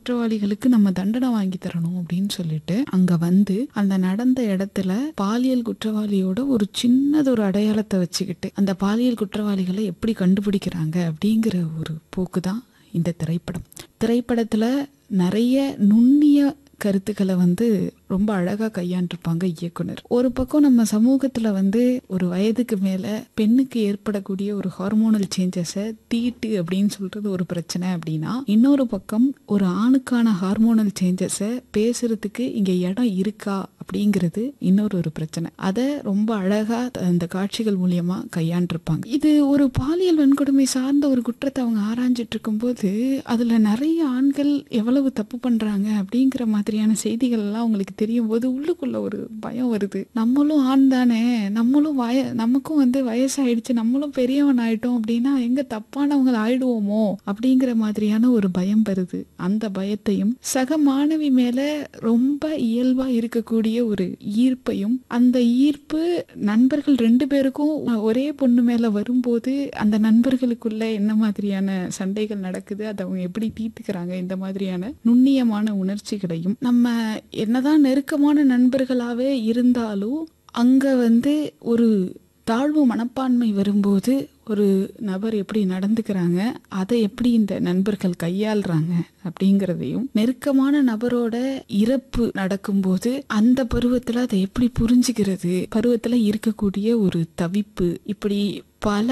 குற்றவாளிகளுக்கு நம்ம தண்டனை வாங்கி தரணும் அப்படின்னு சொல்லிட்டு அங்க வந்து அந்த நடந்த இடத்துல பாலியல் குற்றவாளியோட ஒரு சின்னது ஒரு அடையாளத்தை வச்சுக்கிட்டு அந்த பாலியல் குற்றவாளிகளை எப்படி கண்டுபிடிக்கிறாங்க அப்படிங்கிற ஒரு போக்கு தான் இந்த திரைப்படம் திரைப்படத்துல நிறைய நுண்ணிய கருத்துக்களை வந்து ரொம்ப அழகா கையாண்டிருப்பாங்க இயக்குனர் ஒரு பக்கம் நம்ம சமூகத்துல வந்து ஒரு வயதுக்கு மேல பெண்ணுக்கு ஏற்படக்கூடிய ஒரு ஹார்மோனல் சேஞ்சஸை தீட்டு அப்படின்னு சொல்றது ஒரு பிரச்சனை அப்படின்னா இன்னொரு பக்கம் ஒரு ஆணுக்கான ஹார்மோனல் சேஞ்சஸை பேசுறதுக்கு இங்க இடம் இருக்கா அப்படிங்கிறது இன்னொரு ஒரு பிரச்சனை அதை ரொம்ப அழகா அந்த காட்சிகள் மூலியமா கையாண்டிருப்பாங்க இது ஒரு பாலியல் வன்கொடுமை சார்ந்த ஒரு குற்றத்தை அவங்க ஆராய்ஞ்சிட்டு இருக்கும்போது அதுல நிறைய ஆண்கள் எவ்வளவு தப்பு பண்றாங்க அப்படிங்கிற மாதிரியான செய்திகள் எல்லாம் அவங்களுக்கு தெரியும் போது உள்ளுக்குள்ள ஒரு பயம் வருது நம்மளும் ஆண் தானே நம்மளும் வய நமக்கும் வந்து வயசாயிடுச்சு நம்மளும் பெரியவன் ஆயிட்டோம் அப்படின்னா எங்க தப்பானவங்க ஆயிடுவோமோ அப்படிங்கிற மாதிரியான ஒரு பயம் வருது அந்த பயத்தையும் சக மாணவி மேல ரொம்ப இயல்பா இருக்கக்கூடிய ஒரு ஈர்ப்பையும் அந்த ஈர்ப்பு நண்பர்கள் ரெண்டு பேருக்கும் ஒரே பொண்ணு மேல வரும்போது அந்த நண்பர்களுக்குள்ள என்ன மாதிரியான சண்டைகள் நடக்குது அதை அவங்க எப்படி தீர்த்துக்கிறாங்க இந்த மாதிரியான நுண்ணியமான உணர்ச்சிகளையும் நம்ம என்னதான் நெருக்கமான நண்பர்களாவே இருந்தாலும் அங்க வந்து ஒரு தாழ்வு மனப்பான்மை வரும்போது ஒரு நபர் எப்படி நடந்துக்கிறாங்க அதை எப்படி இந்த நண்பர்கள் கையாளுறாங்க அப்படிங்கிறதையும் நெருக்கமான நபரோட இறப்பு நடக்கும்போது அந்த பருவத்துல அதை எப்படி புரிஞ்சுக்கிறது பருவத்துல இருக்கக்கூடிய ஒரு தவிப்பு இப்படி பல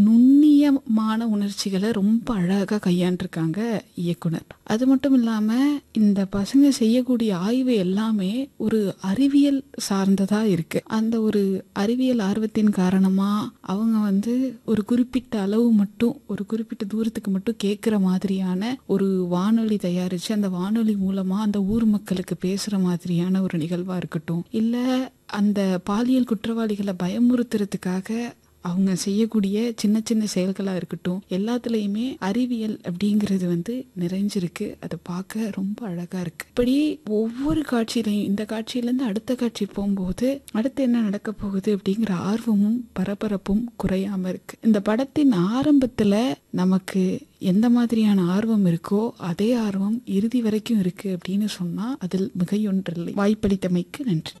நுண்ணியமான உணர்ச்சிகளை ரொம்ப அழகா கையாண்டிருக்காங்க இயக்குனர் அது மட்டும் இல்லாம இந்த பசங்க செய்யக்கூடிய ஆய்வு எல்லாமே ஒரு அறிவியல் சார்ந்ததா இருக்கு அந்த ஒரு அறிவியல் ஆர்வத்தின் காரணமா அவங்க வந்து ஒரு குறிப்பிட்ட அளவு மட்டும் ஒரு குறிப்பிட்ட தூரத்துக்கு மட்டும் கேட்குற மாதிரியான ஒரு வானொலி தயாரிச்சு அந்த வானொலி மூலமா அந்த ஊர் மக்களுக்கு பேசுற மாதிரியான ஒரு நிகழ்வா இருக்கட்டும் இல்ல அந்த பாலியல் குற்றவாளிகளை பயமுறுத்துறதுக்காக அவங்க செய்யக்கூடிய சின்ன சின்ன செயல்களா இருக்கட்டும் எல்லாத்துலயுமே அறிவியல் அப்படிங்கிறது வந்து நிறைஞ்சிருக்கு அதை பார்க்க ரொம்ப அழகா இருக்கு இப்படி ஒவ்வொரு காட்சியிலையும் இந்த காட்சியில இருந்து அடுத்த காட்சி போகும்போது அடுத்து என்ன நடக்க போகுது அப்படிங்கிற ஆர்வமும் பரபரப்பும் குறையாம இருக்கு இந்த படத்தின் ஆரம்பத்துல நமக்கு எந்த மாதிரியான ஆர்வம் இருக்கோ அதே ஆர்வம் இறுதி வரைக்கும் இருக்கு அப்படின்னு சொன்னா அதில் மிகையொன்றில்லை வாய்ப்பளித்தமைக்கு நன்றி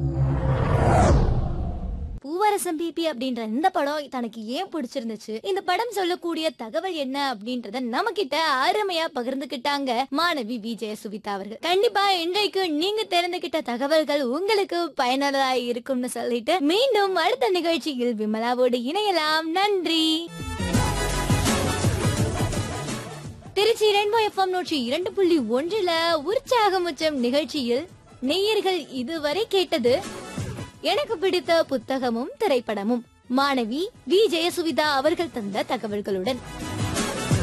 பூவரசம் பிபி அப்படின்ற இந்த படம் தனக்கு ஏன் பிடிச்சிருந்துச்சு இந்த படம் சொல்லக்கூடிய தகவல் என்ன அப்படின்றத நம்ம கிட்ட அருமையா பகிர்ந்துகிட்டாங்க மாணவி விஜய சுவிதா அவர்கள் கண்டிப்பா இன்றைக்கு நீங்க தெரிந்துகிட்ட தகவல்கள் உங்களுக்கு பயனுள்ளதா இருக்கும்னு சொல்லிட்டு மீண்டும் அடுத்த நிகழ்ச்சியில் விமலாவோடு இணையலாம் நன்றி திருச்சி ரெயின்போ எஃப்எம் நூற்றி இரண்டு புள்ளி ஒன்றுல உற்சாகம் உச்சம் நிகழ்ச்சியில் நேயர்கள் இதுவரை கேட்டது எனக்கு பிடித்த புத்தகமும் திரைப்படமும் மாணவி வி ஜெயசுவிதா அவர்கள் தந்த தகவல்களுடன்